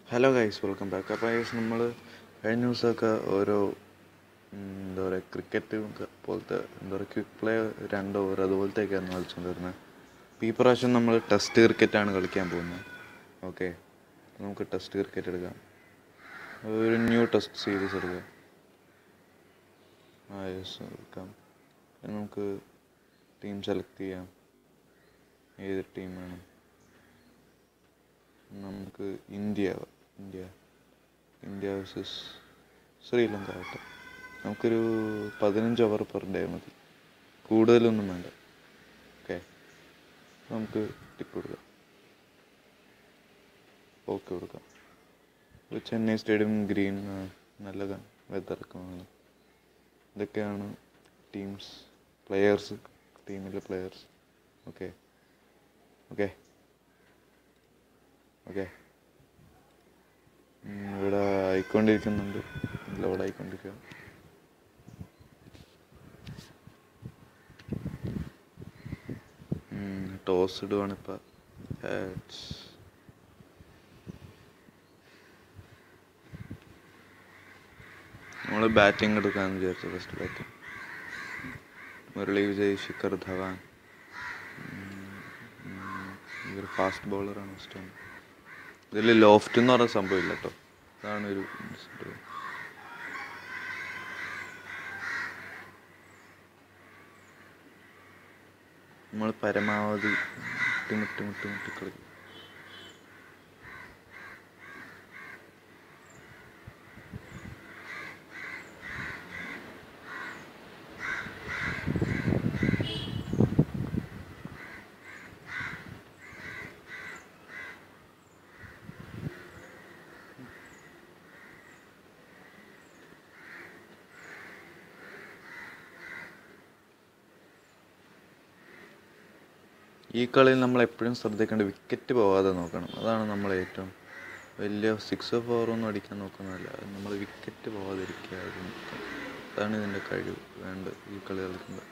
Hello guys welcome back അപ്പോൾ guys നമ്മൾ കഴിഞ്ഞ ദിവസമൊക്കെ ഓരോ ഉം, എന്താ പറയുക ക്രിക്കറ്റ് പോലത്തെ എന്താ പറയുക ക്വിക്ക് പ്ലേ രണ്ട് ഓവർ അതുപോലത്തെയൊക്കെയാണ് കളിച്ചുകൊണ്ടിരുന്നത് അപ്പോൾ ഈ പ്രാവശ്യം നമ്മൾ ടെസ്റ്റ് ക്രിക്കറ്റാണ് കളിക്കാൻ പോകുന്നത് ഓക്കെ നമുക്ക് ടെസ്റ്റ് ക്രിക്കറ്റ് എടുക്കാം ഒരു ന്യൂ ടെസ്റ്റ് സീരീസ് എടുക്കാം ആ യെസ് എടുക്കാം പിന്നെ നമുക്ക് ടീം സെലക്ട് ചെയ്യാം ഏത് ടീം വേണം നമുക്ക് India India India versus Sri Lanka ആവട്ടെ നമുക്കൊരു പതിനഞ്ച് ഓവർ പെർ ഡേ മതി കൂടുതലൊന്നും വേണ്ട ഓക്കെ നമുക്ക് ടിപ്പ് കൊടുക്കാം ഓക്കെ കൊടുക്കാം ഒരു ചെന്നൈ സ്റ്റേഡിയം ഗ്രീൻ നല്ല വെതറൊക്കെ വേണം ഇതൊക്കെയാണ് ടീംസ് പ്ലെയേഴ്സ് ടീമിലെ പ്ലെയേഴ്സ് ഓക്കെ ഓക്കെ ഓക്കെ ഇവിടെ ആയിക്കൊണ്ടിരിക്കുന്നുണ്ട് ലോഡ് ആയിക്കൊണ്ടിരിക്കുക ടോസ് ഇടുവാണ് ഇപ്പം നമ്മൾ ബാറ്റിംഗ് എടുക്കാമെന്ന് വിചാരിച്ചു ഫസ്റ്റ് ബാറ്റിംഗ് മുരളി വിജയ് ശിഖർ ധവാൻ ഇതൊരു ഫാസ്റ്റ് ബോളറാണ് ഫസ്റ്റ് ഇതിൽ ലോഫ്റ്റ് എന്ന് പറഞ്ഞ സംഭവമില്ല കേട്ടോ അതാണ് ഒരു disadvantage. നമ്മൾ പരമാവധി മുട്ടി മുട്ടി മുട്ടി മുട്ടി കളിക്കും ഈ കളിയിൽ നമ്മൾ എപ്പോഴും ശ്രദ്ധിക്കേണ്ട വിക്കറ്റ് പോവാതെ നോക്കണം അതാണ് നമ്മൾ ഏറ്റവും വലിയ സിക്സ് ഫോറൊന്നും അടിക്കാൻ നോക്കുന്നതല്ല നമ്മൾ വിക്കറ്റ് പോവാതിരിക്കുക അത് നോക്കണം. അതാണ് ഇതിൻ്റെ കഴിവ് വേണ്ട ഈ കളി കളിക്കുമ്പോൾ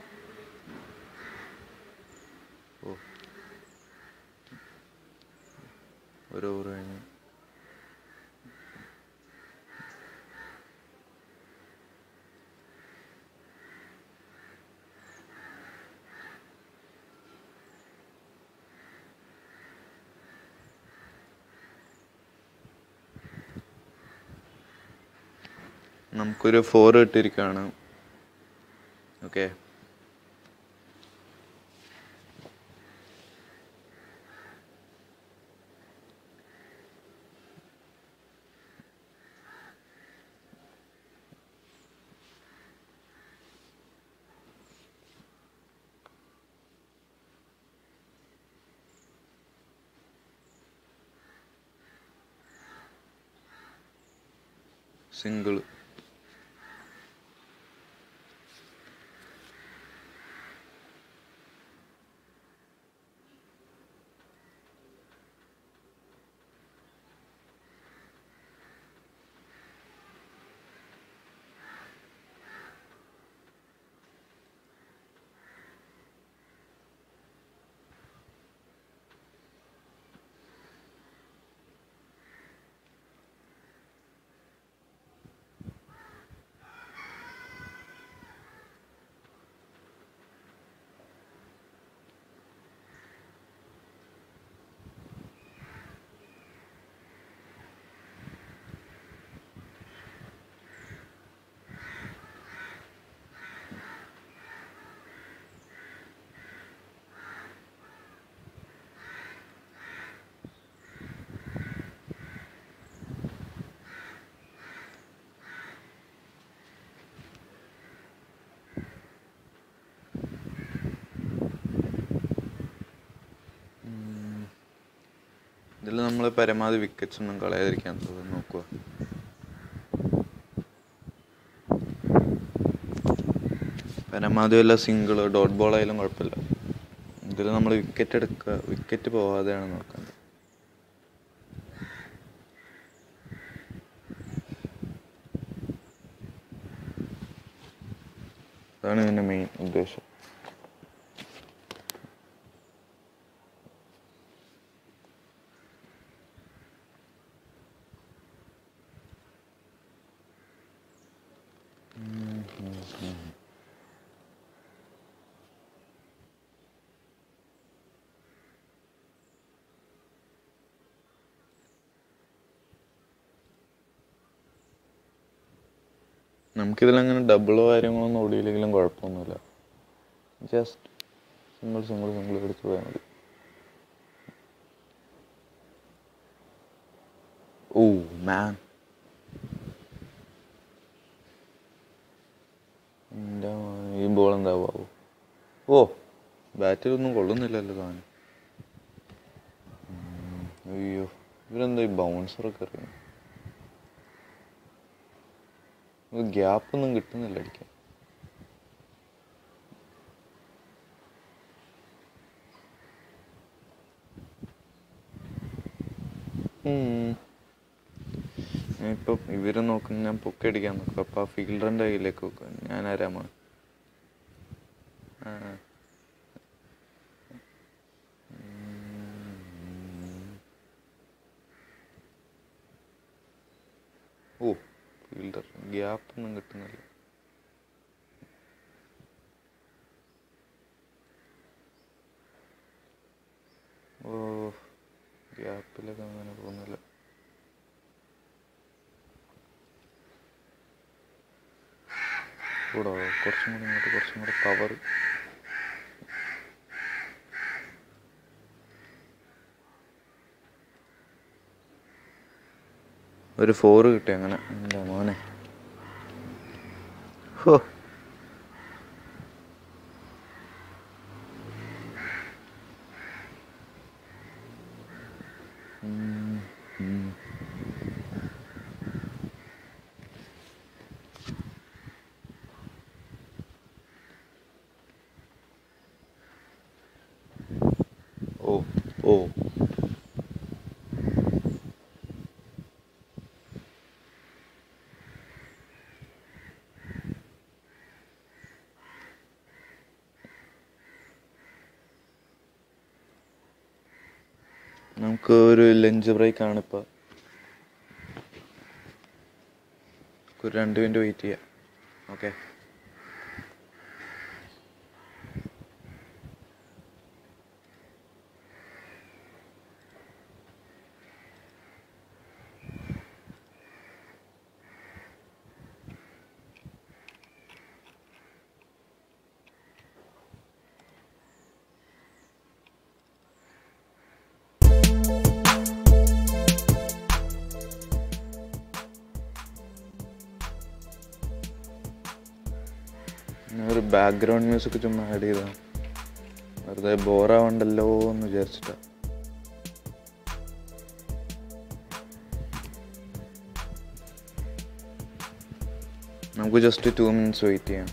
ഓ ഒരു ഓവർ കഴിഞ്ഞ് നമുക്കൊരു ഫോർ ഇട്ടിരിക്കുകയാണ് ഓക്കെ സിംഗിൾ ഇതിൽ നമ്മൾ പരമാവധി വിക്കറ്റ്സ് ഒന്നും കളയാതിരിക്കാൻ നോക്കുക പരമാവധി വല്ല സിംഗിൾ ഡോട്ട് ബോൾ ആയാലും കുഴപ്പമില്ല ഇതിൽ നമ്മൾ വിക്കറ്റ് എടുക്കുക വിക്കറ്റ് പോവാതെയാണ് നോക്കേണ്ടത് അതാണ് ഇതിൻ്റെ മെയിൻ ഉദ്ദേശം നമുക്കിതിലങ്ങനെ ഡബിളോ കാര്യങ്ങളൊന്നും ഓടിയില്ലെങ്കിലും കുഴപ്പമൊന്നുമില്ല ജസ്റ്റ് സിംഗിൾ സിംഗിൾ സിംഗിൾ എടുത്ത് പോയാൽ മതി ഓ മാൻ എൻ്റെ മോനെ, ഈ ബോൾ എന്താവോ ഓ ബാറ്റിലൊന്നും കൊള്ളുന്നില്ലല്ലോ താൻ ഉം, അയ്യോ ഇവരെന്താ ഈ ബൗൺസറൊക്കെ അറിയുന്നു ഗ്യാപ്പൊന്നും കിട്ടുന്നില്ല അടിക്കാൻ ഉം. ഇപ്പം ഇവര് നോക്കും ഞാൻ പൊക്കി അടിക്കാൻ നോക്കും അപ്പം ആ ഫീൽഡറിൻ്റെ കയ്യിലേക്ക് വെക്കും ഞാൻ ആരാമാണ് ആ ഉം. ഓ ഫീൽഡർ ഗ്യാപ്പൊന്നും കിട്ടുന്നില്ല ഓ ഗ്യാപ്പിലൊക്കെ അങ്ങനെ പോകുന്നില്ല കൂടോ കുറച്ചും കൂടി ഇങ്ങോട്ട് കുറച്ചും കൂടി പവർ ഒരു ഫോറ് കിട്ടി അങ്ങനെ എൻ്റെ മോനെ ഹോ ഉം, ഉം. ഓ ഓ നമുക്ക് ഒരു ലഞ്ച് ബ്രേക്ക് ആണ് ഇപ്പോൾ ഒരു രണ്ട് മിനിറ്റ് വെയിറ്റ് ചെയ്യാം ഓക്കെ ഞാൻ ഒരു ബാക്ക്ഗ്രൗണ്ട് മ്യൂസിക് ചുമ്മാ ആഡ് ചെയ്താ വെറുതെ ബോറാവണ്ടല്ലോ എന്ന് വിചാരിച്ചിട്ടാ നമുക്ക് ജസ്റ്റ് ടു മിനിറ്റ്സ് വെയിറ്റ് ചെയ്യാം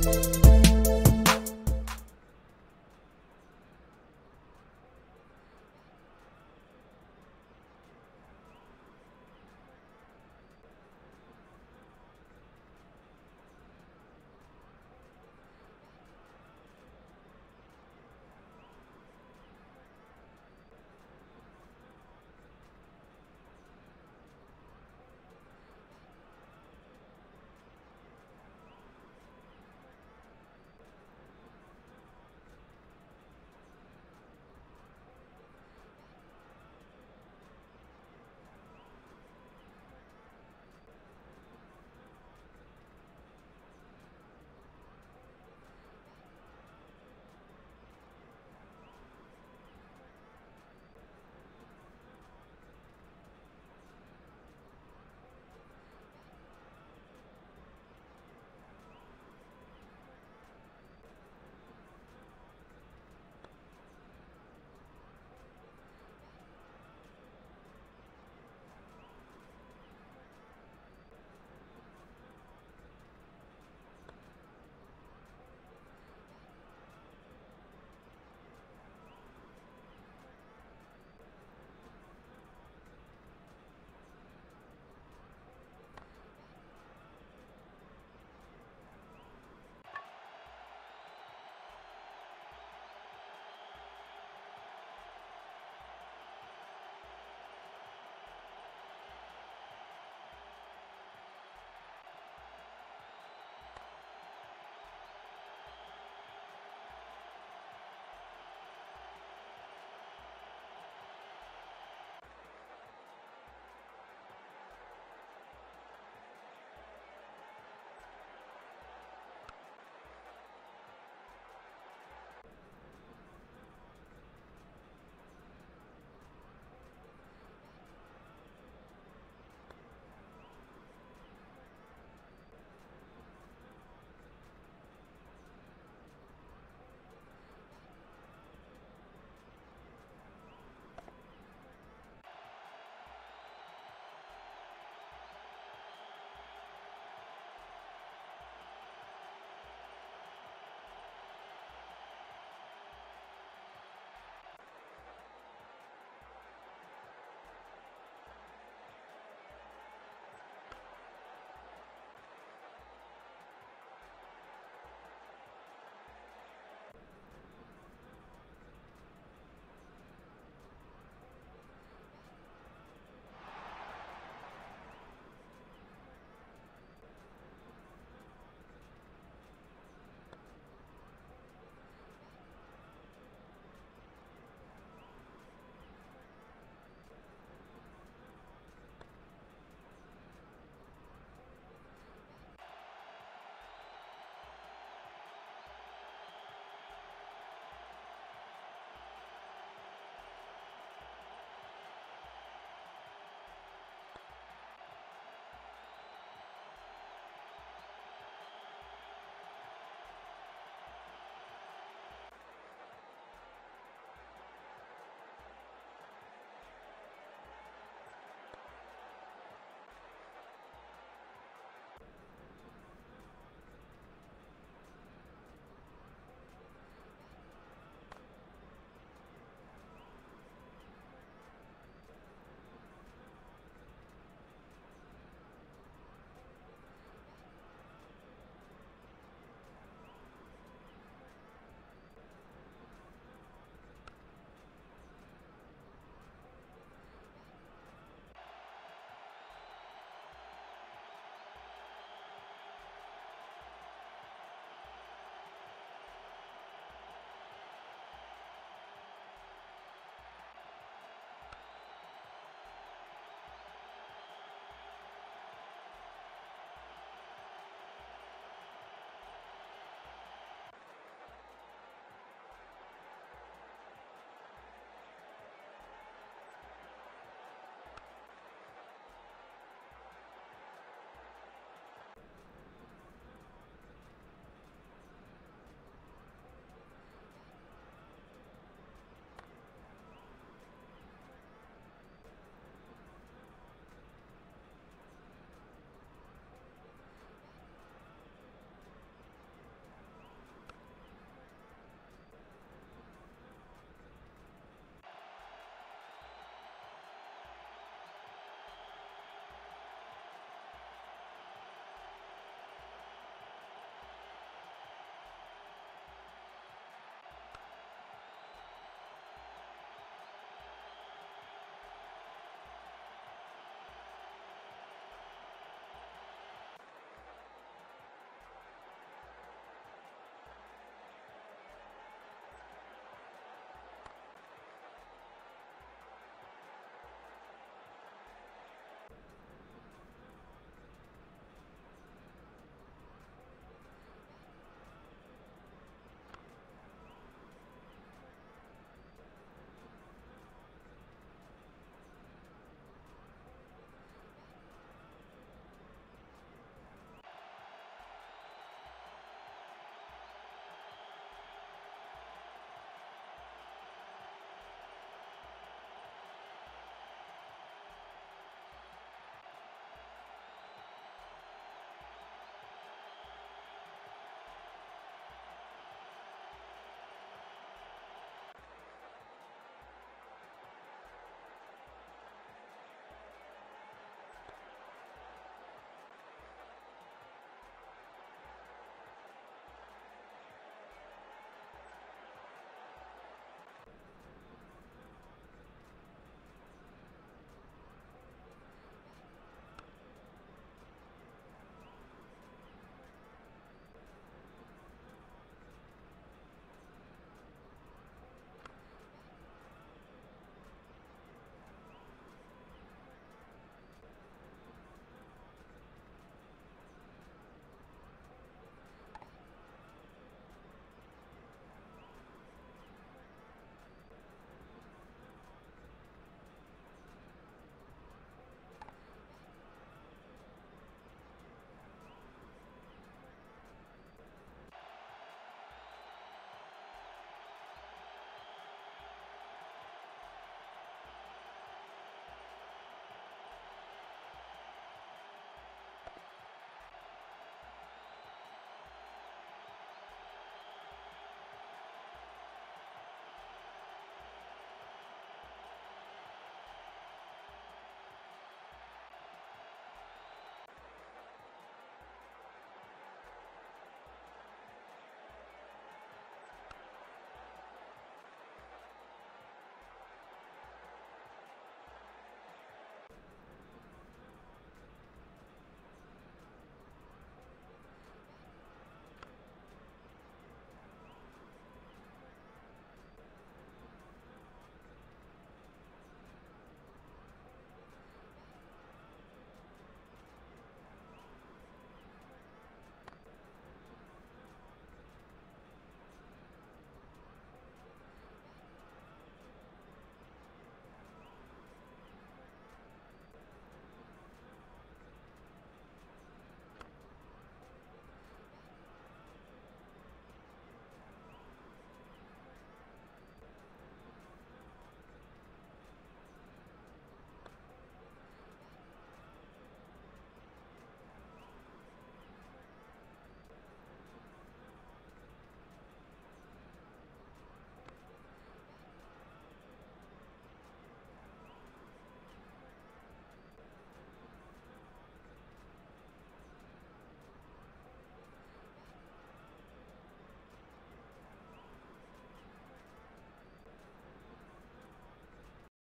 ബൈ